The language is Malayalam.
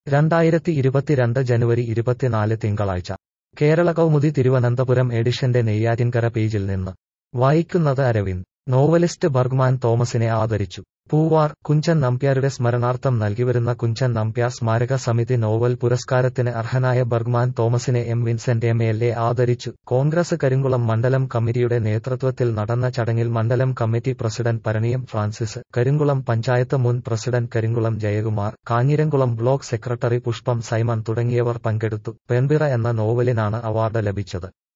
രണ്ടായിരത്തി ഇരുപത്തിരണ്ട് ജനുവരി ഇരുപത്തിനാല് തിങ്കളാഴ്ച കേരള കൗമുദി തിരുവനന്തപുരം എഡിഷന്റെ നെയ്യാറ്റിൻകര പേജിൽ നിന്ന് വായിക്കുന്നത് അരവിന്ദ് നോവലിസ്റ്റ് ബർഗ്മാൻ തോമസിനെ ആദരിച്ചു പൂവാർ കുഞ്ചൻ നമ്പ്യാരുടെ സ്മരണാർത്ഥം നൽകിവരുന്ന കുഞ്ചൻ നമ്പ്യാർ സ്മാരക സമിതി നോവൽ പുരസ്കാരത്തിന് അർഹനായ ബർഗ്മാൻ തോമസിനെ M Vincent M L A ആദരിച്ചു കോൺഗ്രസ് കരിങ്കുളം മണ്ഡലം കമ്മിറ്റിയുടെ നേതൃത്വത്തിൽ നടന്ന ചടങ്ങിൽ മണ്ഡലം committee president Paraniyam Francis Karinkulam panchayat മുൻ president Karinkulam Jayakumar Kanjiramkulam block secretary Pushpam Simon തുടങ്ങിയവർ പങ്കെടുത്തു പെൺപിറ എന്ന നോവലിനാണ് അവാർഡ് ലഭിച്ചത്